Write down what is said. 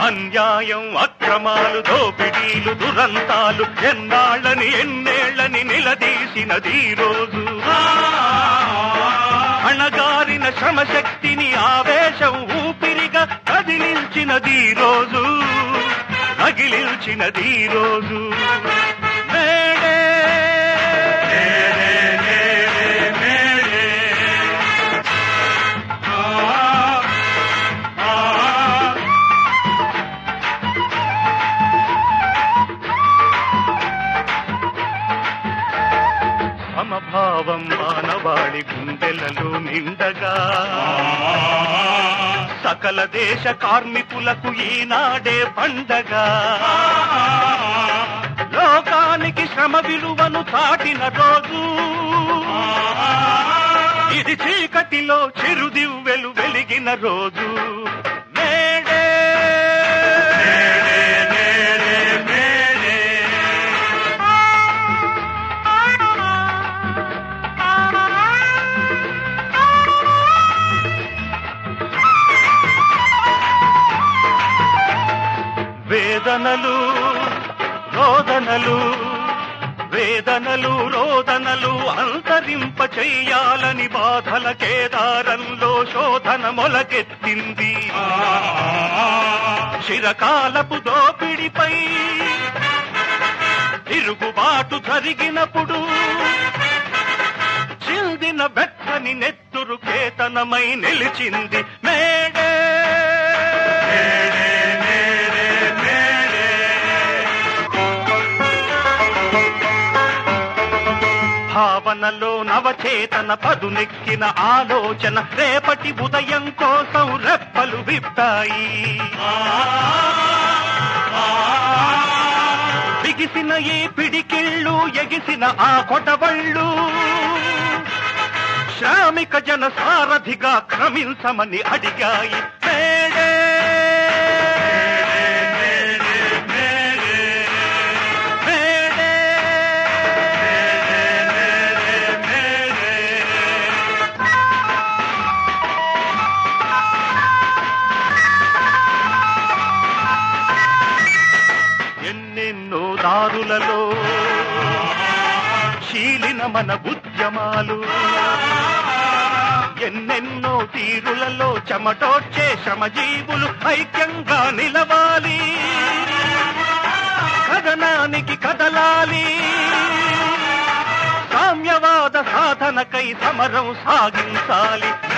అన్యాయం అక్రమాలు దోపిడీలు దురంతాలు ఎన్నాళ్ళని ఎన్నేళ్ళని నిలదీసినది ఈ రోజు అణగారిన శ్రమశక్తిని ఆవేశం ఊపిరిగా కదిలించినది ఈ రోజు రగిలించినది ఈ రోజు మేడే మేడే, మేడే, ఆ, ఆ. సమభావం మానవాళి గుండెలలో నిండగా సకల దేశ కార్మికులకు ఈనాడే పండగ లోకానికి శ్రమ విలువను చాటిన రోజు ఇది చీకటిలో చిరుదివ్వెలు వెలిగిన రోజు మేడే మేడే, మేడే, మేడే. వేదనలు రోదనలు వేదనలు రోదనలు అంతరింప చెయ్యాలని బాధల కేదారంలో శోధన మొలకెత్తింది చిరకాలపు దోపిడిపై తిరుగుబాటు జరిగినప్పుడు చిందిన బెత్తని నెత్తురు కేతనమై నిలిచింది మేడే మేడే, మేడే, మేడే. భావనలో నవచేతన పదునెక్కిన ఆలోచన రేపటి ఉదయం కోసం రెప్పలు విప్పాయి బిగిసిన ఈ పిడికిళ్ళు ఎగిసిన ఆ కొటబళ్ళు శ్రామిక జన సారథిగా క్రమించమని అడిగాయి May Day May Day, May Day, May Day, May Day, May Day. ఎన్నెన్నో దారులలో శీలిన మన ఉద్యమాలు ఎన్నెన్నో తీరులలో చెమటోడ్చే శ్రమజీవులు ఐక్యంగా నిలవాలి కథనానికి కదలాలి సామ్యవాద సాధనకై సమరం సాగించాలి